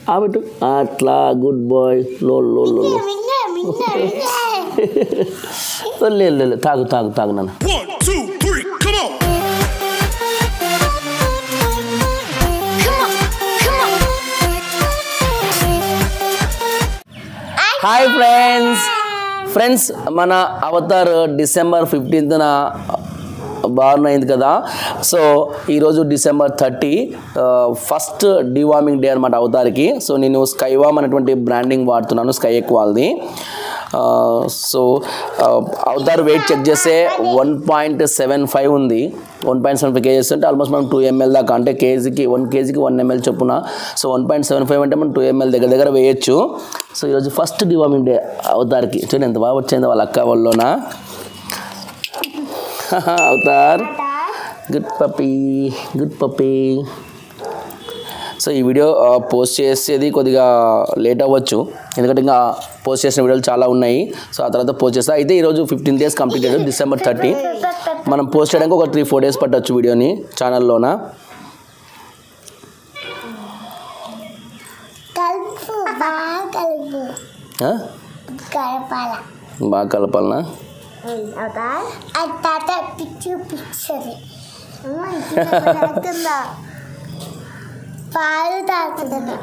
ఆ పెట్టు అట్లా గుడ్ బాయ్ లో లో లో లో. మింగ మింగ మింగ లే లే, లే తాగు తాగు తాగు నాన్న One, two, three, come on! Come on, come on. Hi friends friends మన అవతార్ డిసెంబర్ ఫిఫ్టీన్త్న బార్న్ అయింది కదా సో ఈరోజు December thirty first deworming day అనమాట అవతార్కి సో నేను స్కైవామ్ అనేటువంటి బ్రాండింగ్ వాడుతున్నాను స్కై ఎక్ వాళ్ళది సో అవతార్ వెయిట్ చెక్ చేస్తే వన్ పాయింట్ సెవెన్ ఫైవ్ ఉంది one point seven five kgs అంటే ఆల్మోస్ట్ మనం టూ ఎంఎల్ దాకా అంటే కేజీకి వన్ కేజీకి వన్ ఎంఎల్ చొప్పున so one point seven five అంటే మనం టూ ఎంఎల్ దగ్గర దగ్గర వేయచ్చు సో ఈరోజు ఫస్ట్ డివార్మింగ్ డే అవతార్కి చూడండి ఎంత బాగా వచ్చింది వాళ్ళ అక్క వాళ్ళలోనా Avatar good puppy good puppy so ఈ వీడియో ఆ, పోస్ట్ చేసేది కొద్దిగా లేట్ అవ్వచ్చు ఎందుకంటే ఇంకా పోస్ట్ చేసిన వీడియోలు చాలా ఉన్నాయి సో ఆ తర్వాత పోస్ట్ చేస్తా అయితే ఈరోజు fifteen days completed December thirty మనం పోస్ట్ చేయడానికి ఒక త్రీ ఫోర్ డేస్ పట్టవచ్చు వీడియోని ఛానల్లోన కలుపు బాగా కలుపు ఆ? కలపాల బాగా కలపాలనా అవుతా అది తాత పిచ్చు పిచ్చది తాగుతుందా పాలు తాగుతుంది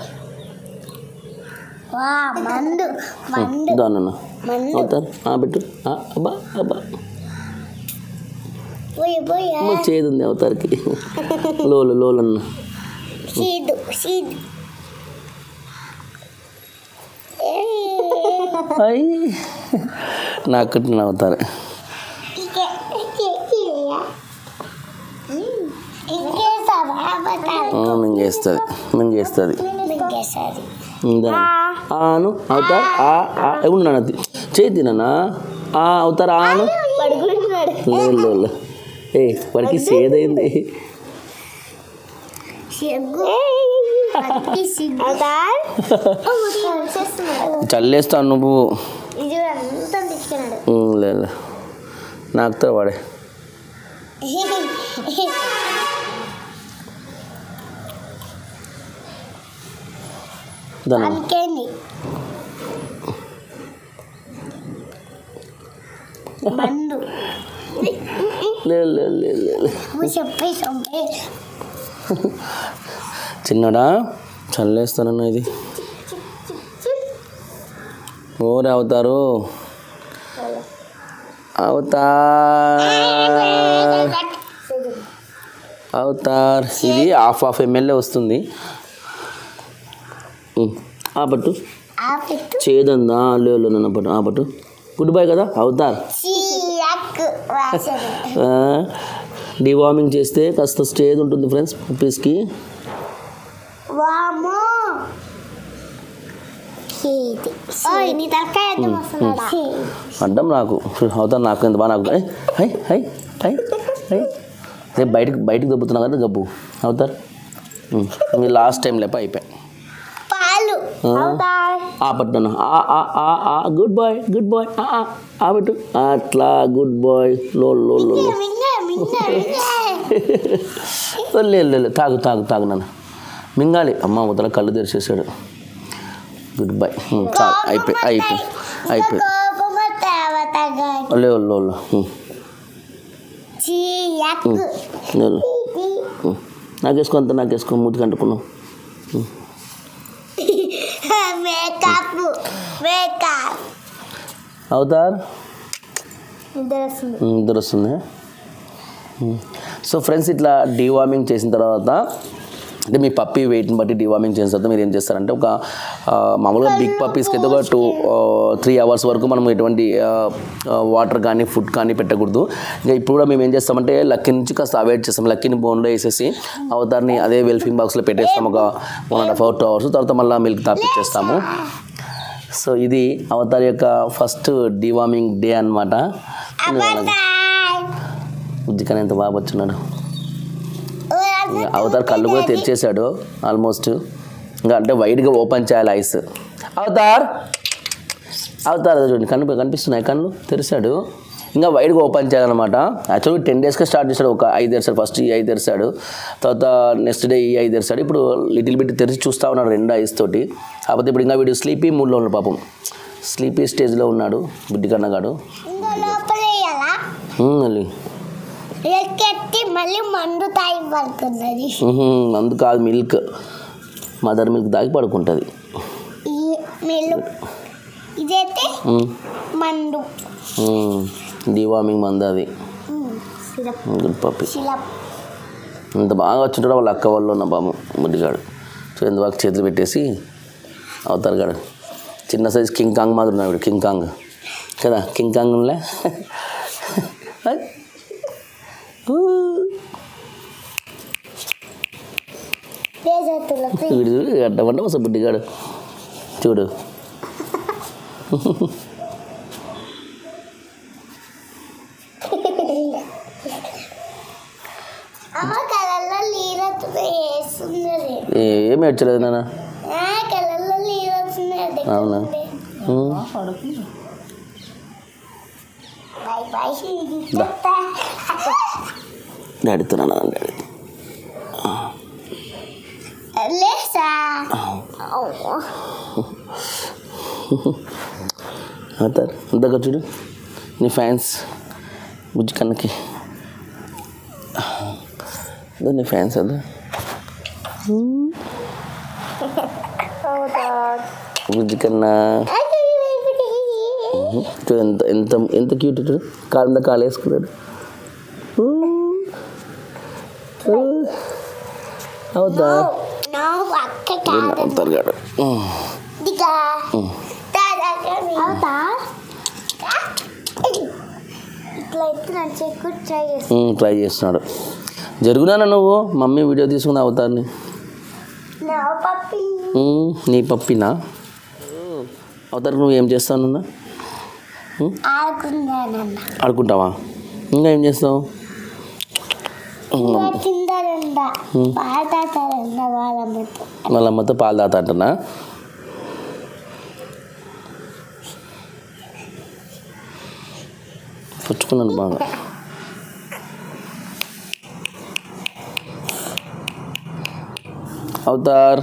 వా మందు మందు దానన్న మందు అవుతారు ఆ, పెట్టు ఆ, అబ్బా అబ్బా పోయి పోయి అమ్మ చేదు ఉంది అవతారికి లోలు లోలన్న సీదు సీదు అయ్యి నాకు అవుతారు ఇంకేసావా మింగేస్తుంది మింగేస్తుంది ఇంకేసారి ఆను అవుతారు ఆ ఆ ఉన్నాను అది చేయి తిననా ఆ అవుతారు ఆను పడుకుంటున్నాడు లేదు లేదు ఏ వాడికి సేదైంది సిగ్గు వాడికి సిగ్గు అవుతా చల్లేస్తాను నువ్వు ఇది అంతా తీసుకున్నాడు ఉమ్, లేదు నాకుతా వాడే దాని అందుకేంది మందు లేదు లేదు లేదు లేదు నువ్వు చెప్పి చంపే చిన్నడా చల్లేస్తానన్న ఇది ఓరే అవుతారు అవుతార్ అవుతార్ ఇది హాఫ్ హాఫ్ ఎమ్మెల్యే వస్తుంది ఉమ్, ఆ పట్టు ఆ పెట్టు చేదందా లేదు నన్న పట్టు ఆ పట్టు గుడ్ బై కదా అవుతార్ చీయక్ వాసన డివార్మింగ్ చేస్తే కాస్త స్టేజ్ ఉంటుంది ఫ్రెండ్స్ పప్పీస్కి వామో ఇది ఓయ్ నీ తలకాయ అడ్డం వస్తున్నాడా అడ్డం నాకు అవుతాను నాకు ఎంత బాగా నాకు హై హై హై హై రేపు బయటకు బయటకు దొబ్బుతున్నా కదా గబ్బు అవుతారు మీ లాస్ట్ టైం లేప అయిపోయి పాలు అవుతా ఆ పట్టున ఆ ఆ ఆ ఆ గుడ్ బాయ్ గుడ్ బాయ్ ఆ ఆ ఆ పెట్టు అట్లా గుడ్ బాయ్ లో లో లో లో మింగ మింగ మింగ లేదు లేదు తాగు తాగు తాగు నాన్న మింగాలి అమ్మ ఉదల కళ్ళు తెరిచేసాడు గుడ్ బై చాలు అయిపోయి అయిపోయి అయిపోయి కోపమ తేవతగా లేవు లేవు చీయక్ లేదు నాకేసుకో అంత నాకేసుకో మూతికి అంటుకున్నావు మేకప్ మేకప్ అవుతార్ ఇద్దరు వస్తుంది నిద్ర వస్తుంది సో ఫ్రెండ్స్ ఇట్లా డీవార్మింగ్ చేసిన తర్వాత అంటే మీ పప్పీ వెయిట్ని బట్టి డివార్మింగ్ చేసిన తర్వాత మీరు ఏం చేస్తారంటే ఒక ఆ, మామూలుగా బిగ్ పప్పీస్కి అయితే ఒక టూ త్రీ అవర్స్ వరకు మనం ఎటువంటి వాటర్ కానీ ఫుడ్ కానీ పెట్టకూడదు ఇంకా ఇప్పుడు కూడా మేము ఏం చేస్తామంటే లక్కీ నుంచి కాస్త అవాయిడ్ చేస్తాం లక్కీని బోన్లో వేసేసి అవతార్ని అదే వెల్ఫింగ్ బాక్స్లో పెట్టేస్తాం ఒక one and half hour two hours తర్వాత మళ్ళీ మిల్క్ తాపిచ్చేస్తాము సో ఇది అవతార్ యొక్క ఫస్ట్ డివార్మింగ్ డే అనమాట బుద్ధికని ఎంత బాగా వచ్చున్నాడు ఇంకా అవతార్ కళ్ళు కూడా తెరిచేశాడు ఆల్మోస్ట్ ఇంకా అంటే వైడ్గా ఓపెన్ చేయాలి ఐస్ అవతార్ అవతార్ అదే చూడండి కన్ను కనిపిస్తున్నాయి కళ్ళు తెరిచాడు ఇంకా వైడ్గా ఓపెన్ చేయాలన్నమాట యాక్చువల్గా టెన్ డేస్కే స్టార్ట్ చేశాడు ఒక ఐదు తెరిచాడు ఫస్ట్ ఈ ఐదు తెరిచాడు తర్వాత నెక్స్ట్ డే ఈ ఐదు తెరిచాడు ఇప్పుడు లిటిల్ బిట్ తెరిచి చూస్తూ ఉన్నాడు రెండు ఐస్ తోటి కాకపోతే ఇప్పుడు ఇంకా వీడు స్లీపీ మూడ్లో ఉన్నాడు పాపం స్లీపీ స్టేజ్లో ఉన్నాడు బుద్ధి కన్నగాడు ఇంకా లోపల వేయాలా ఉమ్, వెళ్ళి ఎక్కెత్తి మళ్ళీ మందు తాగి పడుతున్నది ఉహుం, అందు కాదు మిల్క్ మదర్ మిల్క్ దాగి పడుకుంటుంది ఈ మెల్లు ఇదైతే మందు డివార్మింగ్ మంది అది సిరప్ గుడ్ పప్పి సిరప్ ఇంత బాగా వచ్చింటాడు వాళ్ళ అక్క వాళ్ళు ఉన్న బాబు ముద్దిగాడు సో ఎంత బాగా చేతులు పెట్టేసి అవుతారు గాడు చిన్న సైజ్ కింగ్ కాంగ్ మాదిరి ఉన్నాడు వీడు, కింగ్ కాంగ్ కదా కింగ్ కాంగ్ ఉన్నలే చేతులకి వీడు చూడు అడ్డమంట అసలు బుడ్డిగాడు చూడు అమ్మ కళ్ళల్లో నీళ్ళు వేస్తున్నది ఏమి ఏడ్చలేదు నాన్న ఆ, కళ్ళల్లో నీళ్ళు వస్తున్నది అవునా ఉమ్. బాయ్ బాయ్ డాడీతో నాన్న డాడీ లేసా అవుతారు ఇంతగా చూడు నీ ఫ్యాన్స్ బుజ్జి కన్నకి అదో నీ ఫ్యాన్స్ అదా బుజ్జి కన్నా చూడు ఎంత ఎంత ఎంత క్యూట్ చూడు కాలు మీద కాలు వేసుకున్నాడు అవుతా నా అక్క కాదు అవుతారు గాడు దిగా అవుతా ఇట్లా అయితే నన్ను చెక్కు ట్రై చేస్తా ట్రై చేస్తున్నాడు జరుగునా నువ్వు మమ్మీ వీడియో తీసుకుని అవుతారని నా పప్పి ఉమ్, నీ పప్పినా అవుతారు నువ్వు ఏం చేస్తానన్నా ఆడుకున్నానన్న ఆడుకుంటావా ఇంకా ఏం చేస్తావు ఇంకా తిందరండ పాడతారండ వాళ్ళమ్మతో వాళ్ళ అమ్మతో పాలు తాత అంటనా పుచ్చుకున్నాను బాగా అవుతార్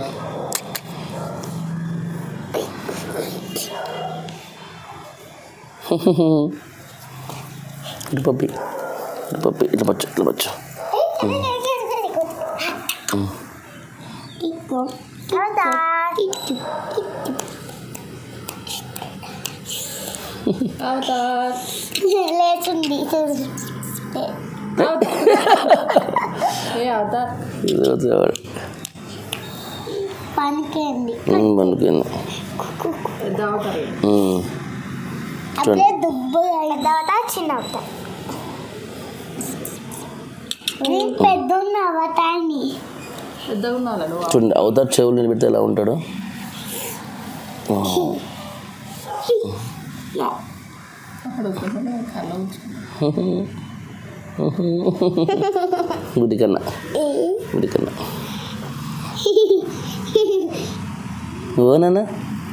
ఇటు పప్పి ఇటు పప్పి ఇట్లా పచ్చు ఇట్లా పచ్చు లేచుంది ఇది పనికేంది మనకి అప్పుడే దుబ్బు పెద్ద అవుతా చిన్న అవుతా నేను పెద్ద ఉన్న అవతాన్ని చూడండి అవతార్ చెవులు నిలబెడితే ఎలా ఉంటాడు గుడి కన్నా గుడి కన్నా ఓనన్నా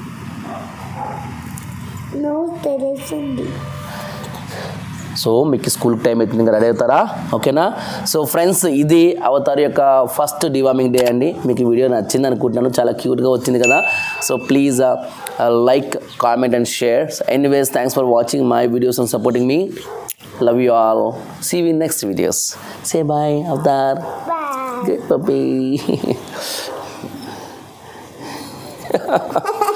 నువ్వు తెలుస్తుంది సో మీకు స్కూల్ టైం అవుతుంది ఇంకా రెడీ అవుతారా ఓకేనా సో ఫ్రెండ్స్ ఇది అవతార్ యొక్క ఫస్ట్ డివార్మింగ్ డే అండి మీకు ఈ వీడియో నచ్చింది అనుకుంటున్నాను చాలా క్యూట్గా వచ్చింది కదా so please like comment and share anyways thanks for watching my videos and supporting మీ love you all see we next videos say bye Avatar bye good puppy